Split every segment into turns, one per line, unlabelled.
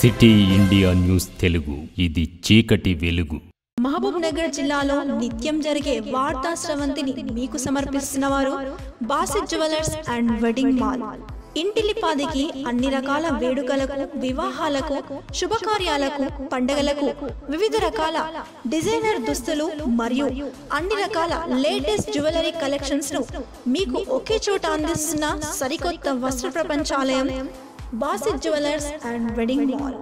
city India news Telugu ఇది చీకటి వెలుగు
మహబూబ్ నగర్ జిల్లాలో నిత్యం జరిగే వార్తా స్రవంతిని మీకు సమర్పిస్తున్న వారు Basith jewellers and wedding mall ఇంటిలిపాదికి అన్ని రకాల వేడుకలకు వివాహాలకు శుభకార్యాలకు పండగలకు వివిధ రకాల డిజైనర్ దుస్తులు మరియు అన్ని రకాల లేటెస్ట్ జ్యువెలరీ కలెక్షన్స్ ను మీకు ఒకే చోట అందిస్తున్న సరికొత్త వస్త్ర ప్రపంచాలయం Basith jewellers and wedding mall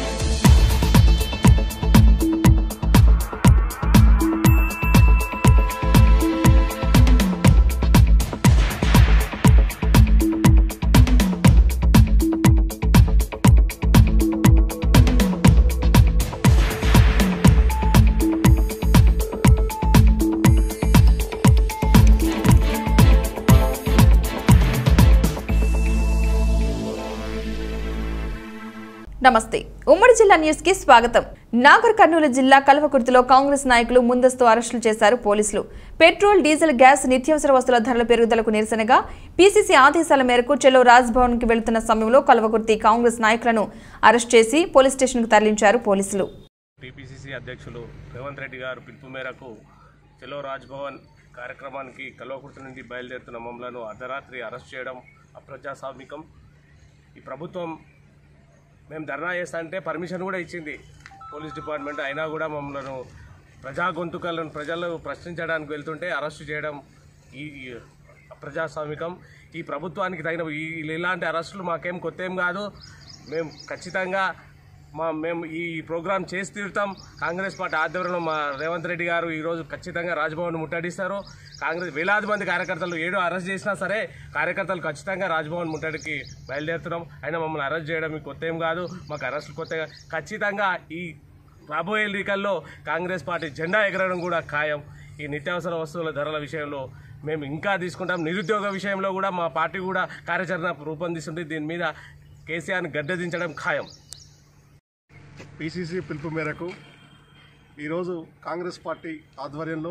నమస్తే ఉమ్మడి జిల్లా న్యూస్ కి స్వాగతం నాగర్ కర్నూలు జిల్లా కల్వకుర్తిలో కాంగ్రెస్ నాయకులు ముందస్తు అరెస్టులు చేశారు పోలీసులు పెట్రోల్ డీజిల్ గ్యాస్ నిత్యావసర వస్తువుల ధరల పెరుగుదలకు నిరసనగా పీసీసీ ఆదేశాల మేరకు చెలో రాజ్భవన్ కి వెళుతున్న సమయంలో కల్వకుర్తి కాంగ్రెస్ నాయకులను అరెస్ట్ చేసి పోలీస్ స్టేషన్ కు తరలించారు పోలీసులు
టీపీసీసీ అధ్యక్షులు రేవంత్ రెడ్డి గారు పిలుపు మేరకు చెలో రాజ్భవన్ కార్యక్రమానికి కల్వకుర్తి నుండి బయలుదేరుతున్న మమ్మలను అర్ధరాత్రి అరెస్ట్ చేయడం అప్రజాస్వామికం ఈ ప్రభుత్వం మేము ధర్నా చేస్తా అంటే పర్మిషన్ కూడా ఇచ్చింది పోలీస్ డిపార్ట్మెంట్ అయినా కూడా మమ్మల్ని ప్రజా గొంతుకలను ప్రజలు ప్రశ్నించడానికి వెళ్తుంటే అరెస్టు చేయడం ఈ ఈ అప్రజాస్వామికం ఈ ప్రభుత్వానికి తగిన ఈ ఇలాంటి అరెస్టులు మాకేం కొత్త ఏం కాదు మేము ఖచ్చితంగా మా మేము ఈ ప్రోగ్రాం చేసి తీరుతాం కాంగ్రెస్ పార్టీ ఆధ్వర్యంలో మా రేవంత్ రెడ్డి గారు ఈరోజు ఖచ్చితంగా రాజ్భవన్ ముట్టడిస్తారు కాంగ్రెస్ వేలాది మంది కార్యకర్తలు ఏడు అరెస్ట్ చేసినా సరే కార్యకర్తలు ఖచ్చితంగా రాజ్భవన్ ముట్టడికి బయలుదేరుతున్నాం అయినా మమ్మల్ని అరెస్ట్ చేయడం మీకు కొత్త ఏం కాదు మాకు అరెస్టులు కొత్తగా ఖచ్చితంగా ఈ రాబోయే ఎన్నికల్లో కాంగ్రెస్ పార్టీ జెండా ఎగరడం కూడా ఖాయం ఈ నిత్యావసర వస్తువుల ధరల విషయంలో మేము ఇంకా తీసుకుంటాం నిరుద్యోగ విషయంలో కూడా మా పార్టీ కూడా కార్యాచరణ రూపొందిస్తుంది దీని మీద కేసీఆర్ని గద్దెదించడం ఖాయం
పిసిసి పిలుపు మేరకు ఈరోజు కాంగ్రెస్ పార్టీ ఆధ్వర్యంలో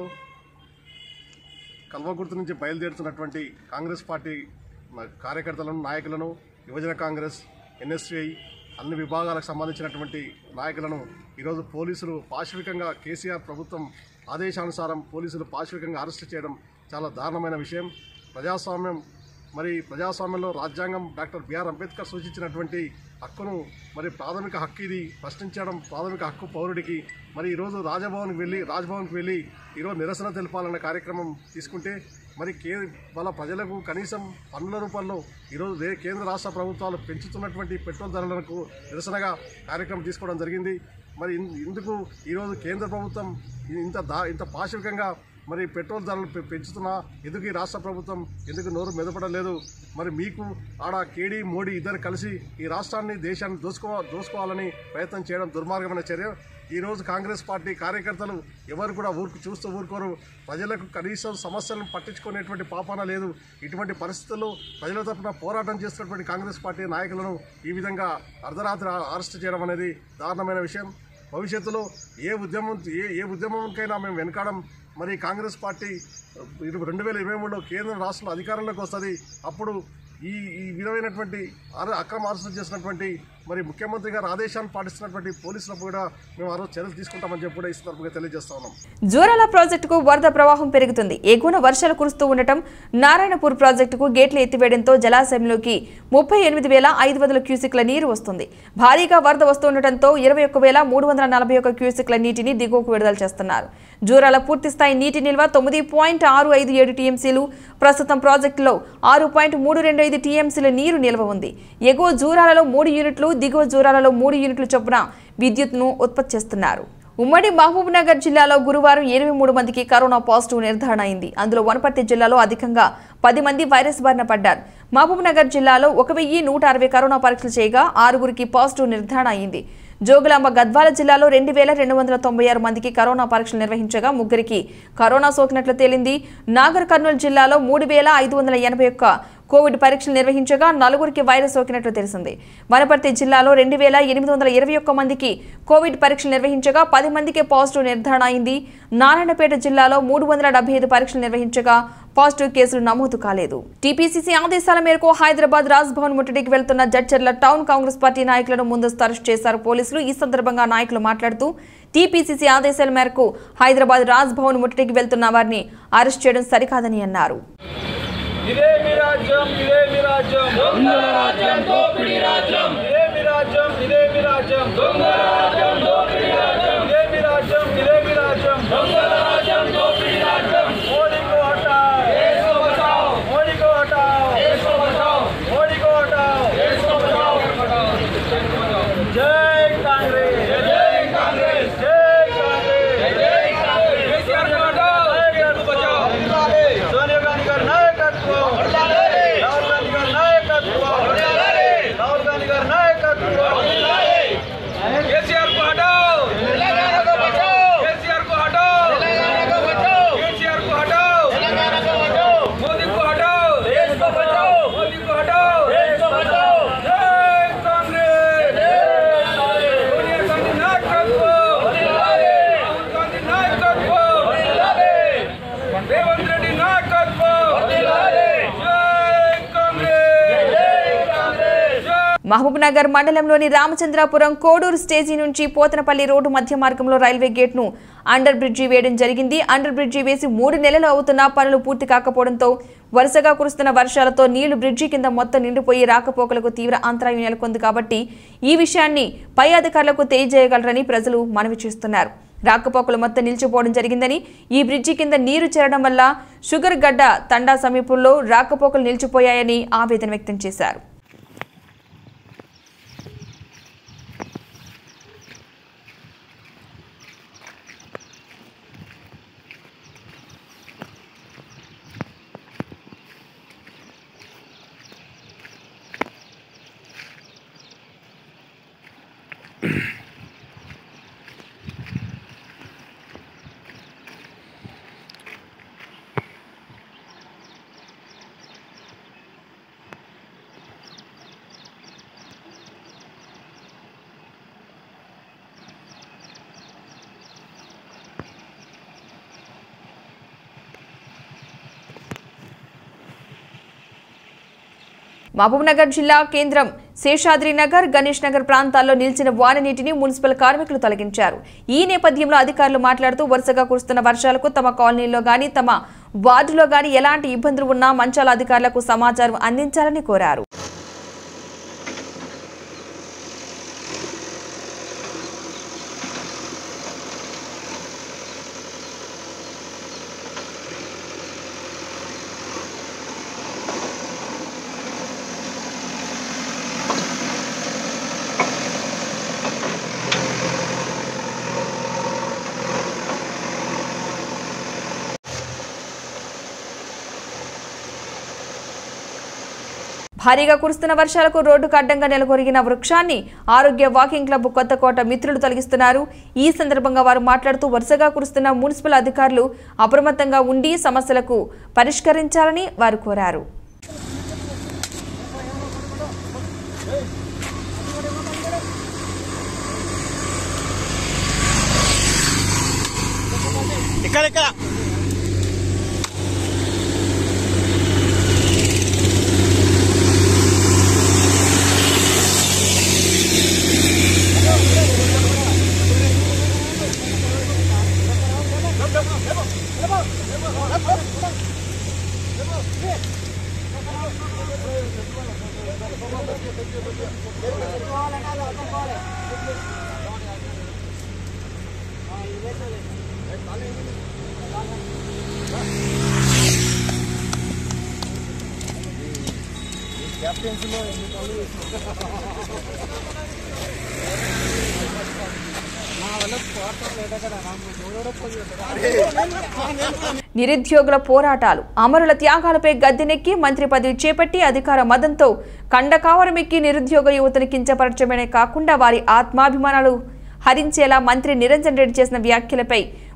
కల్వకుర్తి నుంచి బయలుదేరుతున్నటువంటి కాంగ్రెస్ పార్టీ మ- కార్యకర్తలను నాయకులను యువజన కాంగ్రెస్ ఎన్ఎస్ఐ అన్ని విభాగాలకు సంబంధించినటువంటి నాయకులను ఈరోజు పోలీసులు పాశవికంగా కేసీఆర్ ప్రభుత్వం ఆదేశానుసారం పోలీసులు పాశవికంగా అరెస్టు చేయడం చాలా దారుణమైన విషయం ప్రజాస్వామ్యం మరి ప్రజాస్వామ్యంలో రాజ్యాంగం డాక్టర్ బిఆర్ అంబేద్కర్ సూచించినటువంటి హక్కును మరి ప్రాథమిక హక్కు ఇది ప్రశ్నించడం ప్రాథమిక హక్కు పౌరుడికి మరి ఈరోజు రాజభవన్కి వెళ్ళి రాజ్భవన్కి వెళ్ళి ఈరోజు నిరసన తెలపాలన్న కార్యక్రమం తీసుకుంటే మరి కే వాళ్ళ ప్రజలకు కనీసం పన్నుల రూపంలో ఈరోజు దే కేంద్ర రాష్ట్ర ప్రభుత్వాలు పెంచుతున్నటువంటి పెట్రోల్ ధరలకు నిరసనగా కార్యక్రమం తీసుకోవడం జరిగింది మరి ఇన్- ఇందుకు ఈరోజు కేంద్ర ప్రభుత్వం ఇంత దా ఇంత పాశవికంగా మరి పెట్రోల్ ధరలు పె- పెంచుతున్నా ఎందుకు ఈ రాష్ట్ర ప్రభుత్వం ఎందుకు నోరు మెదపడలేదు మరి మీకు ఆడ కేడీ మోడీ ఇద్దరు కలిసి ఈ రాష్ట్రాన్ని దేశాన్ని దోసుకో దోసుకోవాలని ప్రయత్నం చేయడం దుర్మార్గమైన చర్య ఈరోజు కాంగ్రెస్ పార్టీ కార్యకర్తలు ఎవరు కూడా ఊరుకు చూస్తూ ఊరుకోరు ప్రజలకు కనీసం సమస్యలను పట్టించుకునేటువంటి పాపాన లేదు ఇటువంటి పరిస్థితుల్లో ప్రజల తరపున పోరాటం చేస్తున్నటువంటి కాంగ్రెస్ పార్టీ నాయకులను ఈ విధంగా అర్ధరాత్రి అరెస్ట్ చేయడం అనేది దారుణమైన విషయం భవిష్యత్తులో ఏ ఉద్యమం ఏ ఏ ఉద్యమంకైనా మేము వెనకాడం మరి కాంగ్రెస్ పార్టీ ఇరు- రెండు వేల ఇరవై మూడులో కేంద్ర రాష్ట్రంలో అధికారంలోకి వస్తుంది అప్పుడు ఈ ఈ విధమైనటువంటి అర- అక్రమ అరెస్టులు చేసినటువంటి మరి ముఖ్యమంత్రి గారు ఆదేశాన్ని పాటిస్తున్నటువంటి పోలీసులకు కూడా మేము ఆ రోజు చర్యలు తీసుకుంటామని చెప్పి కూడా ఈ సందర్భంగా తెలియజేస్తా ఉన్నాం
జూరాల ప్రాజెక్టుకు వరద ప్రవాహం పెరుగుతుంది ఎగువన వర్షాలు కురుస్తూ ఉండటం నారాయణపూర్ ప్రాజెక్టుకు గేట్లు ఎత్తివేయడంతో జలాశయంలోకి ముప్పై ఎనిమిది వేల ఐదు వందల క్యూసిక్ల నీరు వస్తుంది భారీగా వరద వస్తుండటంతో ఇరవై ఒక్క వేల మూడు వందల నలభై ఒక్క క్యూసిక్ల నీటిని దిగువకు విడుదల చేస్తున్నారు జూరాల పూర్తిస్థాయి నీటి నిల్వ తొమ్మిది పాయింట్ ఆరు ఐదు ఏడు టీఎంసీలు ప్రస్తుతం ప్రాజెక్టులో ఆరు పాయింట్ మూడు రెండు ఐదు టీఎంసీల నీరు నిల్వ ఉంది ఎగువ జూరాలలో మూడు యూనిట్లు దిగువ జూరాలలో మూడు యూనిట్ల చొప్పున విద్యుత్ను ఉత్పత్తి చేస్తున్నారు ఉమ్మడి మహబూబ్ నగర్ జిల్లాలో గురువారం ఇరవై మూడు మందికి కరోనా పాజిటివ్ నిర్ధారణ అయింది అందులో వనపర్తి జిల్లాలో అధికంగా పది మంది వైరస్ బారిన పడ్డారు మహబూబ్ నగర్ జిల్లాలో ఒక వెయ్యి నూట అరవై కరోనా పరీక్షలు చేయగా ఆరుగురికి పాజిటివ్ నిర్ధారణ అయింది జోగులాంబ గద్వాల జిల్లాలో రెండు వేల రెండు వందల తొంభై ఆరు మందికి కరోనా పరీక్షలు నిర్వహించగా ముగ్గురికి కరోనా సోకినట్లు తేలింది నాగర్ కర్నూలు జిల్లాలో మూడు వేల ఐదు వందల ఎనభై ఒక్క కోవిడ్ పరీక్షలు నిర్వహించగా నలుగురికి వైరస్ సోకినట్లు తెలిసింది వనపర్తి జిల్లాలో రెండు వేల ఎనిమిది వందల ఇరవై ఒక్క మందికి కోవిడ్ పరీక్షలు నిర్వహించగా పది మందికి పాజిటివ్ నిర్ధారణ అయింది నారాయణపేట జిల్లాలో మూడు వందల డెబ్బై ఐదు పరీక్షలు నిర్వహించగా పాజిటివ్ కేసులు నమోదు కాలేదు టీపీసీసీ ఆదేశాల మేరకు హైదరాబాద్ రాజ్భవన్ ముట్టడికి వెళ్తున్న జడ్చర్ల టౌన్ కాంగ్రెస్ పార్టీ నాయకులను ముందస్తు అరెస్ట్ చేశారు పోలీసులు ఈ సందర్భంగా నాయకులు మాట్లాడుతూ టీపీసీసీ ఆదేశాల మేరకు హైదరాబాద్ రాజ్భవన్ ముట్టడికి వెళ్తున్న వారిని అరెస్ట్ చేయడం సరికాదని అన్నారు
ఇదే మీ రాజ్యం ఇదే మీ రాజ్యం దొంగల రాజ్యం దోపిడీ రాజ్యం ఇదే మీ రాజ్యం ఇదే మీ రాజ్యం దొంగల రాజ్యం దోపిడీ రాజ్యం ఇదే మీ రాజ్యం ఇదే మీ రాజ్యం దొంగల రాజ్యం దోపిడీ రాజ్యం మోడీ को हटाओ देश को बचाओ మోడీ को हटाओ देश को बचाओ మోడీ को हटाओ देश को बचाओ जय कांग्रेस जय कांग्रेस जय कांग्रेस जय कांग्रेस केसीआर को हटाओ नायकत्व बचाओ सोनिया गांधी का नायकत्व राहुल गांधी का नायकत्व राहुल गांधी का नायकत्व केसीआर को हटाओ तेलंगाना को बचाओ केसीआर को हटाओ तेलंगाना को बचाओ केसीआर को हटाओ तेलंगाना को बचाओ मोदी को हटाओ देश को बचाओ मोदी को हटाओ देश को बचाओ जय कांग्रेस सोनिया गांधी नायकत्व राहुल गांधी नायकत्व రేవంత్ రెడ్డి నాయకత్వం జై కాంగ్రెస్ జై కాంగ్రెస్ జై
మహబూబ్ నగర్ మండలంలోని రామచంద్రాపురం కోడూరు స్టేజీ నుంచి పోతనపల్లి రోడ్డు మధ్య మార్గంలో రైల్వే గేట్ను అండర్ బ్రిడ్జి వేయడం జరిగింది అండర్ బ్రిడ్జి వేసి మూడు నెలలు అవుతున్నా పనులు పూర్తి కాకపోవడంతో వరుసగా కురుస్తున్న వర్షాలతో నీళ్లు బ్రిడ్జి కింద మొత్తం నిండిపోయి రాకపోకలకు తీవ్ర అంతరాయం నెలకొంది కాబట్టి ఈ విషయాన్ని పై అధికారులకు తెలియజేయగలరని ప్రజలు మనవి చేస్తున్నారు రాకపోకలు మొత్తం నిలిచిపోవడం జరిగిందని ఈ బ్రిడ్జి కింద నీరు చేరడం వల్ల షుగర్ గడ్డ తండా సమీపంలో రాకపోకలు నిలిచిపోయాయని ఆవేదన వ్యక్తం చేశారు మహబూబ్నగర్ జిల్లా కేంద్రం శేషాద్రి నగర్ గణేష్ నగర్ ప్రాంతాల్లో నిలిచిన వాన నీటిని మున్సిపల్ కార్మికులు తొలగించారు ఈ నేపథ్యంలో అధికారులు మాట్లాడుతూ వరుసగా కురుస్తున్న వర్షాలకు తమ కాలనీలో గాని తమ వార్డులో గాని ఎలాంటి ఇబ్బందులు ఉన్నా మంచాల అధికారులకు సమాచారం అందించాలని కోరారు భారీగా కురుస్తున్న వర్షాలకు రోడ్డుకు అడ్డంగా నెలకొరిగిన వృక్షాన్ని ఆరోగ్య వాకింగ్ క్లబ్ కొత్తకోట మిత్రులు తొలగిస్తున్నారు ఈ సందర్భంగా వారు మాట్లాడుతూ వరుసగా కురుస్తున్న మున్సిపల్ అధికారులు అప్రమత్తంగా ఉండి సమస్యలకు పరిష్కరించాలని వారు కోరారు నిరుద్యోగుల పోరాటాలు అమరుల త్యాగాలపై గద్దెనెక్కి మంత్రి పదవి చేపట్టి అధికార మదంతో కండకావరమెక్కి నిరుద్యోగ యువతను కించపరచడమే కాకుండా వారి ఆత్మాభిమానాలు హరించేలా మంత్రి నిరంజన్ రెడ్డి చేసిన వ్యాఖ్యలపై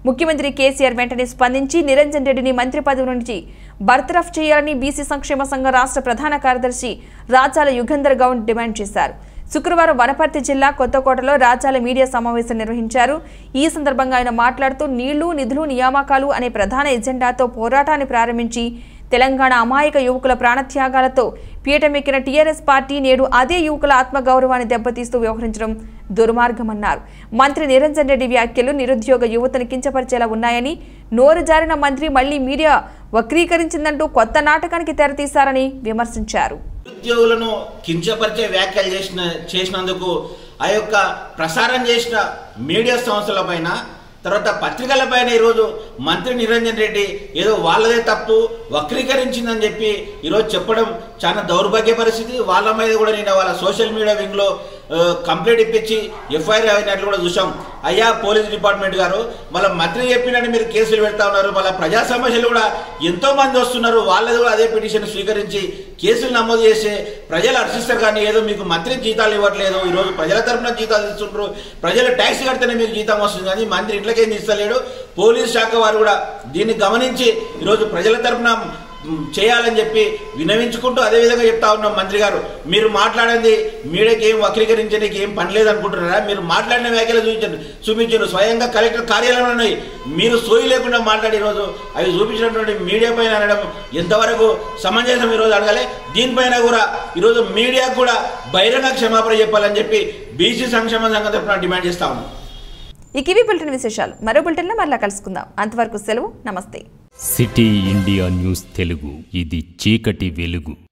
ముఖ్యమంత్రి కేసీఆర్ వెంటనే స్పందించి నిరంజన్ రెడ్డిని మంత్రి పదవి నుంచి బర్తరఫ్ చేయాలని బీసీ సంక్షేమ సంఘ రాష్ట్ర ప్రధాన కార్యదర్శి రాచాల యుగంధర్ గౌడ్ డిమాండ్ చేశారు శుక్రవారం వనపర్తి జిల్లా కొత్తకోటలో రాజ్యాల మీడియా సమావేశం నిర్వహించారు ఈ సందర్భంగా ఆయన మాట్లాడుతూ నీళ్లు నిధులు నియామకాలు అనే ప్రధాన ఎజెండాతో పోరాటాన్ని ప్రారంభించి తెలంగాణ అమాయక యువకుల ప్రాణత్యాగాలతో పీఠమెక్కిన టీఆర్ఎస్ పార్టీ నేడు అదే యువకుల ఆత్మగౌరవాన్ని దెబ్బతీస్తూ వ్యవహరించడం దుర్మార్గమన్నారు మంత్రి నిరంజన్ రెడ్డి వ్యాఖ్యలు నిరుద్యోగ యువతను కించపరిచేలా ఉన్నాయని నోరు జారిన మంత్రి మళ్లీ మీడియా వక్రీకరించిందంటూ కొత్త నాటకానికి తెరతీశారని విమర్శించారు
ఉద్యోగులను కించపరిచే వ్యాఖ్యలు చేసిన చేసినందుకు ఆ యొక్క ప్రసారం చేసిన మీడియా సంస్థల పైన తర్వాత పత్రికల పైన ఈరోజు మంత్రి నిరంజన్ రెడ్డి ఏదో వాళ్ళదే తప్పు వక్రీకరించిందని చెప్పి ఈరోజు చెప్పడం చాలా దౌర్భాగ్య పరిస్థితి వాళ్ళ మీద కూడా నేను వాళ్ళ సోషల్ మీడియా వింగ్లో ఆ, కంప్లైంట్ ఇప్పించి ఎఫ్ఐఆర్ అయినట్లు కూడా చూసాం అయ్యా పోలీస్ డిపార్ట్మెంట్ గారు వాళ్ళ మంత్రి చెప్పినట్టు మీరు కేసులు పెడతా ఉన్నారు వాళ్ళ ప్రజా సమస్యలు కూడా ఎంతో మంది వస్తున్నారు వాళ్ళది కూడా అదే పిటిషన్ స్వీకరించి కేసులు నమోదు చేసి ప్రజలు హర్షిస్తారు కానీ ఏదో మీకు మంత్రి జీతాలు ఇవ్వట్లేదు ఈరోజు ప్రజల తరపున జీతాలు ఇస్తుంటారు ప్రజలు ట్యాక్స్ కడితేనే మీకు జీతం వస్తుంది కానీ మంత్రి ఇంట్లోకేం ఇస్తలేడు పోలీస్ శాఖ వారు కూడా దీన్ని గమనించి ఈరోజు ప్రజల తరపున మ్, చేయాలని చెప్పి వినవించుకుంటూ అదే విధంగా చెప్తా ఉన్నాం మంత్రి గారు మీరు మాట్లాడింది మీడియాకి ఏం వక్రీకరించడానికి ఏం పని లేదనుకుంటున్నారా మీరు మాట్లాడిన వ్యాఖ్యలు చూపించండి చూపించారు స్వయంగా కలెక్టర్ కార్యాలయంలో ఉన్నాయి మీరు సోయి లేకుండా మాట్లాడి ఈరోజు అవి చూపించినటువంటి మీడియా పైన అనడం ఎంతవరకు సమంజసం ఈరోజు అడగాలి దీనిపైన కూడా ఈరోజు మీడియాకు కూడా బహిరంగ క్షమాపణ చెప్పాలని చెప్పి బీసీ సంక్షేమ సంఘం తరఫున డిమాండ్ చేస్తా ఉన్నాం
ఈ కివీ బులెటిన్ విశేషాలు మరో బులెటిన్లో మరలా కలుసుకుందాం అంతవరకు సెలవు నమస్తే
సిటీ ఇండియా న్యూస్ తెలుగు ఇది చీకటి వెలుగు